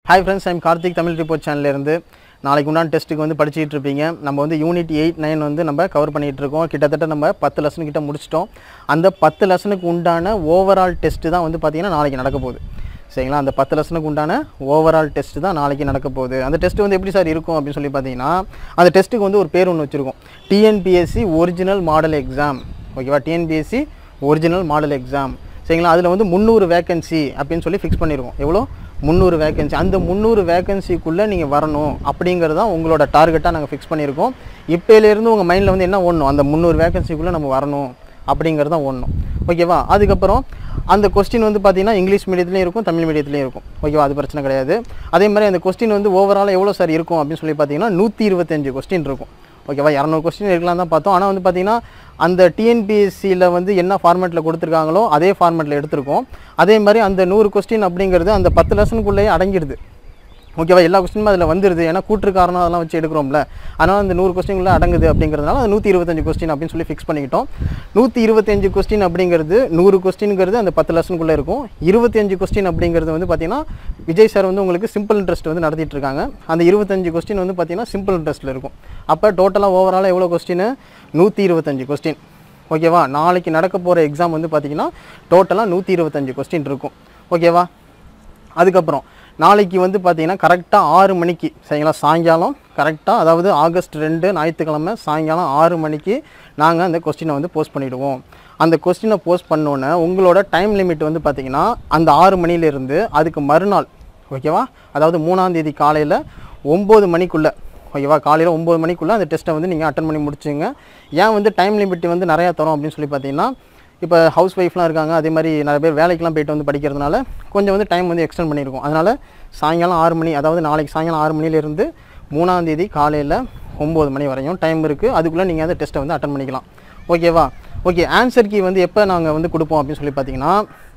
hi friends I'm Karthik Tamil report சேனல்லேருந்து நாளைக்கு உண்டான டெஸ்ட்டுக்கு வந்து படிச்சுட்டு இருப்பீங்க நம்ம வந்து யூனிட் எயிட் நைன் வந்து நம்ம கவர் பண்ணிகிட்டு இருக்கோம் கிட்டத்தட்ட நம்ம பத்து லெசன் கிட்ட முடிச்சிட்டோம் அந்த பத்து லெசனுக்கு உண்டான ஓவரால் டெஸ்ட்டு தான் வந்து பார்த்திங்கன்னா நாளைக்கு நடக்க போகுது சரிங்களா அந்த பத்து லெசனுக்கு உண்டான ஓவரால் டெஸ்ட்டு தான் நாளைக்கு நடக்க போகுது அந்த டெஸ்ட் வந்து எப்படி சார் இருக்கும் அப்படின்னு சொல்லி பார்த்தீங்கன்னா அந்த டெஸ்ட்டுக்கு வந்து ஒரு பேர் ஒன்று வச்சுருக்கோம் டிஎன்பிஎஸ்சி ஒரிஜினல் மாடல் எக்ஸாம் ஓகேவா டிஎன்பிஎஸ்சி ஒரிஜினல் மாடல் எக்ஸாம் சரிங்களா அதில் வந்து முந்நூறு வேகன்சி அப்படின்னு சொல்லி ஃபிக்ஸ் பண்ணியிருக்கோம் எவ்வளோ முந்நூறு வேகன்சி அந்த முந்நூறு வேகன்சிக்குள்ளே நீங்கள் வரணும் அப்படிங்கிறது தான் உங்களோட டார்கெட்டாக நாங்கள் ஃபிக்ஸ் பண்ணியிருக்கோம் இப்போலேருந்து உங்கள் மைண்டில் வந்து என்ன ஓடணும் அந்த முந்நூறு வேகன்சிக்குள்ளே நம்ம வரணும் அப்படிங்கிறது தான் ஓடணும் ஓகேவா அதுக்கப்புறம் அந்த கொஸ்டின் வந்து பார்த்தீங்கன்னா இங்கிலீஷ் மீடியத்துலையும் இருக்கும் தமிழ் மீடியத்துலையும் இருக்கும் ஓகேவா அது பிரச்சனை கிடையாது அதே மாதிரி அந்த கொஸ்டின் வந்து ஓவராலாக எவ்வளோ சார் இருக்கும் அப்படின்னு சொல்லி பார்த்தீங்கன்னா நூற்றி இருபத்தஞ்சு கொஸ்டின் இருக்கும் ஓகேவா இரநூறு கொஸ்டின் இருக்கலாம் தான் பார்த்தோம் ஆனால் வந்து பார்த்தீங்கன்னா அந்த டிஎன்பிஎஸ்சியில் வந்து என்ன ஃபார்மேட்டில் கொடுத்துருக்காங்களோ அதே ஃபார்மேட்டில் எடுத்திருக்கோம் அதே மாதிரி அந்த நூறு கொஸ்டின் அப்படிங்கிறது அந்த பத்து லெசனுக்குள்ளேயே அடங்கிடுது ஓகேவா எல்லா கொஸ்டினும் அதில் வந்துடுது ஏன்னா கூற்று காரணம் அதெல்லாம் வச்சு எடுக்கிறோம்ல அதனால் அந்த நூறு கொஸ்டின்குள்ளே அடங்குது அப்படிங்கிறதுனால அது நூற்றி இருபத்தஞ்சு கொஸ்டின் அப்படின்னு சொல்லி ஃபிக்ஸ் பண்ணிக்கிட்டோம் நூற்றி இருபத்தஞ்சு கொஸ்டின் அப்படிங்கிறது நூறு கொஸ்டின்ங்கிறது அந்த பத்து லெசனுக்குள்ளே இருக்கும் இருபத்தஞ்சு கொஸ்டின் அப்படிங்கிறது வந்து பார்த்தீங்கன்னா விஜய் சார் வந்து உங்களுக்கு சிம்பிள் இன்ட்ரெஸ்ட் வந்து நடத்திட்டு இருக்காங்க அந்த இருபத்தஞ்சு கொஸ்டின் வந்து பார்த்தீங்கன்னா சிம்பிள் இன்ட்ரெஸ்ட்டில் இருக்கும் அப்போ டோட்டலாக ஓவராலாக எவ்வளோ கொஸ்டின் நூற்றி இருபத்தஞ்சு கொஸ்டின் ஓகேவா நாளைக்கு நடக்க போகிற எக்ஸாம் வந்து பார்த்தீங்கன்னா டோட்டலாக நூற்றி இருபத்தஞ்சு கொஸ்டின் இருக்கும் ஓகேவா அதுக்கப்புறம் நாளைக்கு வந்து பார்த்தீங்கன்னா கரெக்டாக ஆறு மணிக்கு சரிங்களா சாயங்காலம் கரெக்டாக அதாவது ஆகஸ்ட் ரெண்டு ஞாயிற்றுக்கிழமை சாயங்காலம் ஆறு மணிக்கு நாங்கள் அந்த கொஸ்டினை வந்து போஸ்ட் பண்ணிவிடுவோம் அந்த கொஸ்டினை போஸ்ட் பண்ணோன்னே உங்களோட டைம் லிமிட் வந்து பார்த்தீங்கன்னா அந்த ஆறு மணிலேருந்து அதுக்கு மறுநாள் ஓகேவா அதாவது மூணாம் தேதி காலையில் ஒம்பது மணிக்குள்ளே ஓகேவா காலையில் ஒம்பது மணிக்குள்ளே அந்த டெஸ்ட்டை வந்து நீங்கள் அட்டன் பண்ணி முடிச்சுங்க ஏன் வந்து டைம் லிமிட் வந்து நிறையா தரோம் அப்படின்னு சொல்லி பார்த்தீங்கன்னா இப்போ ஹவுஸ் ஒய்ஃப்லாம் இருக்காங்க அதே மாதிரி நிறைய பேர் வேலைக்கெலாம் போயிட்டு வந்து படிக்கிறதுனால கொஞ்சம் வந்து டைம் வந்து எக்ஸ்டெண்ட் பண்ணியிருக்கோம் அதனால் சாயங்காலம் ஆறு மணி அதாவது நாளைக்கு சாயங்காலம் ஆறு மணிலேருந்து மூணாம் தேதி காலையில் ஒம்பது மணி வரையும் டைம் இருக்குது அதுக்குள்ளே நீங்கள் அந்த டெஸ்ட்டை வந்து அட்டன் பண்ணிக்கலாம் ஓகேவா ஓகே ஆன்சர் கீ வந்து எப்போ நாங்கள் வந்து கொடுப்போம் அப்படின்னு சொல்லி பார்த்தீங்கன்னா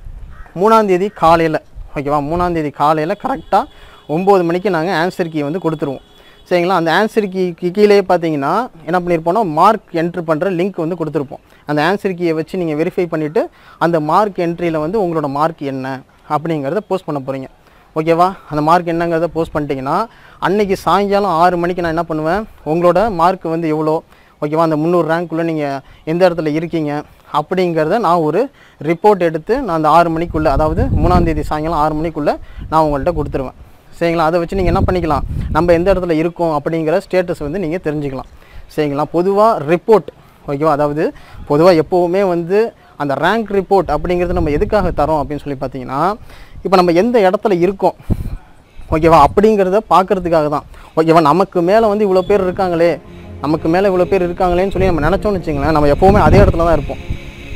மூணாம் தேதி காலையில் ஓகேவா மூணாம் தேதி காலையில் கரெக்டாக ஒம்பது மணிக்கு நாங்கள் ஆன்சர் கீ வந்து கொடுத்துருவோம் சரிங்களா அந்த ஆன்சர் கீ கீழே பார்த்தீங்கன்னா என்ன பண்ணியிருப்போம்னா மார்க் என்ட்ரு பண்ணுற லிங்க் வந்து கொடுத்துருப்போம் அந்த ஆன்சர் கீயை வச்சு நீங்கள் வெரிஃபை பண்ணிவிட்டு அந்த மார்க் என்ட்ரியில் வந்து உங்களோட மார்க் என்ன அப்படிங்கிறத போஸ்ட் பண்ண போகிறீங்க ஓகேவா அந்த மார்க் என்னங்கிறத போஸ்ட் பண்ணிட்டீங்கன்னா அன்னைக்கு சாயங்காலம் ஆறு மணிக்கு நான் என்ன பண்ணுவேன் உங்களோட மார்க் வந்து எவ்வளோ ஓகேவா அந்த முந்நூறு ரேங்க்குள்ளே நீங்கள் எந்த இடத்துல இருக்கீங்க அப்படிங்கிறத நான் ஒரு ரிப்போர்ட் எடுத்து நான் அந்த ஆறு மணிக்குள்ளே அதாவது மூணாந்தேதி சாயங்காலம் ஆறு மணிக்குள்ளே நான் உங்கள்கிட்ட கொடுத்துருவேன் சரிங்களா அதை வச்சு நீங்கள் என்ன பண்ணிக்கலாம் நம்ம எந்த இடத்துல இருக்கோம் அப்படிங்கிற ஸ்டேட்டஸ் வந்து நீங்கள் தெரிஞ்சுக்கலாம் சரிங்களா பொதுவாக ரிப்போர்ட் ஓகேவா அதாவது பொதுவாக எப்போவுமே வந்து அந்த ரேங்க் ரிப்போர்ட் அப்படிங்கிறது நம்ம எதுக்காக தரோம் அப்படின்னு சொல்லி பார்த்தீங்கன்னா இப்போ நம்ம எந்த இடத்துல இருக்கோம் ஓகேவா அப்படிங்கிறத பார்க்கறதுக்காக தான் ஓகேவா நமக்கு மேலே வந்து இவ்வளோ பேர் இருக்காங்களே நமக்கு மேலே இவ்வளோ பேர் இருக்காங்களேன்னு சொல்லி நம்ம நினச்சோன்னு வச்சுங்களேன் நம்ம எப்போவுமே அதே இடத்துல தான் இருப்போம்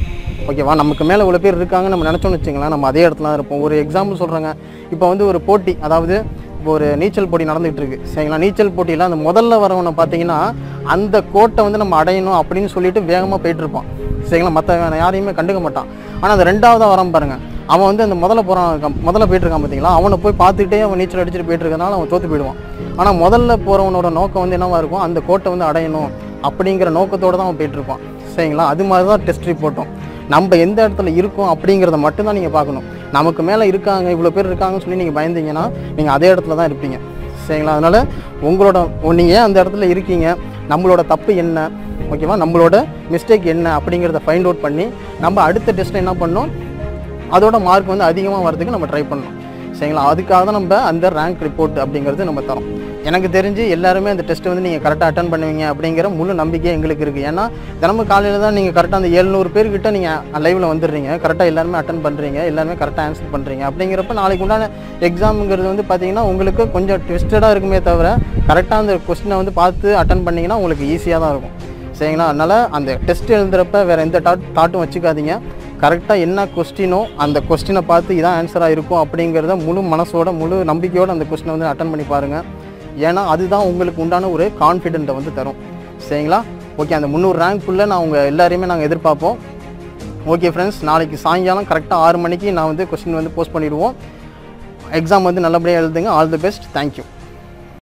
ஓகேவா நமக்கு மேலே இவ்வளோ பேர் இருக்காங்க நம்ம நினச்சோன்னு வச்சுங்களேன் நம்ம அதே இடத்துல தான் இருப்போம் ஒரு எக்ஸாம்பிள் சொல்கிறாங்க இப்போ வந்து ஒரு போட்டி அதாவது இப்போ ஒரு நீச்சல் போட்டி நடந்துகிட்டு இருக்கு சரிங்களா நீச்சல் போட்டியில் அந்த முதல்ல வரவனை பார்த்தீங்கன்னா அந்த கோட்டை வந்து நம்ம அடையணும் அப்படின்னு சொல்லிட்டு வேகமாக போயிட்டு இருப்பான் சரிங்களா மற்ற யாரையுமே கண்டுக்க மாட்டான் ஆனால் அந்த ரெண்டாவதாக வரான் பாருங்க அவன் வந்து அந்த முதல்ல போகிறான் முதல்ல போயிட்டு இருக்கான் பார்த்தீங்களா அவனை போய் பார்த்துக்கிட்டே அவன் நீச்சல் அடிச்சுட்டு போயிட்டு இருக்கனால அவன் தோற்று போயிடுவான் ஆனால் முதல்ல போகிறவனோட நோக்கம் வந்து என்னவா இருக்கும் அந்த கோட்டை வந்து அடையணும் அப்படிங்கிற நோக்கத்தோடு தான் அவன் போயிட்டு இருப்பான் சரிங்களா அது மாதிரி தான் டெஸ்ட் ரிப்போர்ட்டும் நம்ம எந்த இடத்துல இருக்கோம் அப்படிங்கிறத மட்டும்தான் நீங்கள் பார்க்கணும் நமக்கு மேலே இருக்காங்க இவ்வளோ பேர் இருக்காங்கன்னு சொல்லி நீங்கள் பயந்தீங்கன்னா நீங்கள் அதே இடத்துல தான் இருப்பீங்க சரிங்களா அதனால் உங்களோட நீங்கள் ஏன் அந்த இடத்துல இருக்கீங்க நம்மளோட தப்பு என்ன ஓகேவா நம்மளோட மிஸ்டேக் என்ன அப்படிங்கிறத ஃபைண்ட் அவுட் பண்ணி நம்ம அடுத்த டெஸ்ட்டில் என்ன பண்ணோம் அதோட மார்க் வந்து அதிகமாக வரதுக்கு நம்ம ட்ரை பண்ணணும் சரிங்களா அதுக்காக தான் நம்ம அந்த ரேங்க் ரிப்போர்ட் அப்படிங்கிறது நம்ம தரோம் எனக்கு தெரிஞ்சு எல்லாருமே அந்த டெஸ்ட்டை வந்து நீங்கள் கரெக்டாக அட்டன் பண்ணுவீங்க அப்படிங்கிற முழு நம்பிக்கை எங்களுக்கு இருக்குது ஏன்னா தினமும் காலையில் தான் நீங்கள் கரெக்டாக அந்த எழுநூறு பேர்கிட்ட நீங்கள் லைவில் வந்துடுறீங்க கரெக்டாக எல்லாருமே அட்டன் பண்ணுறீங்க எல்லாருமே கரெக்டாக ஆன்சர் பண்ணுறீங்க அப்படிங்கிறப்ப நாளைக்கு உண்டான எக்ஸாமுங்கிறது வந்து பார்த்தீங்கன்னா உங்களுக்கு கொஞ்சம் ட்விஸ்டடாக இருக்குமே தவிர கரெக்டாக அந்த கொஸ்டினை வந்து பார்த்து அட்டன் பண்ணிங்கன்னா உங்களுக்கு ஈஸியாக தான் இருக்கும் சரிங்களா அதனால் அந்த டெஸ்ட் எழுதுகிறப்ப வேறு எந்த தாட் தாட்டும் வச்சுக்காதீங்க கரெக்டாக என்ன கொஸ்டினோ அந்த கொஸ்டினை பார்த்து இதான் ஆன்சராக இருக்கும் அப்படிங்கிறத முழு மனசோட முழு நம்பிக்கையோடு அந்த கொஸ்டினை வந்து அட்டன் பண்ணி பாருங்கள் ஏன்னா அதுதான் உங்களுக்கு உண்டான ஒரு கான்ஃபிடென்ட்டை வந்து தரும் சரிங்களா ஓகே அந்த முந்நூறு ரேங்க்குள்ளே நான் உங்கள் எல்லாரையுமே நாங்கள் எதிர்பார்ப்போம் ஓகே ஃப்ரெண்ட்ஸ் நாளைக்கு சாயங்காலம் கரெக்டாக ஆறு மணிக்கு நான் வந்து கொஸ்டின் வந்து போஸ்ட் பண்ணிடுவோம் எக்ஸாம் வந்து நல்லபடியாக எழுதுங்க ஆல் தி பெஸ்ட் தேங்க்யூ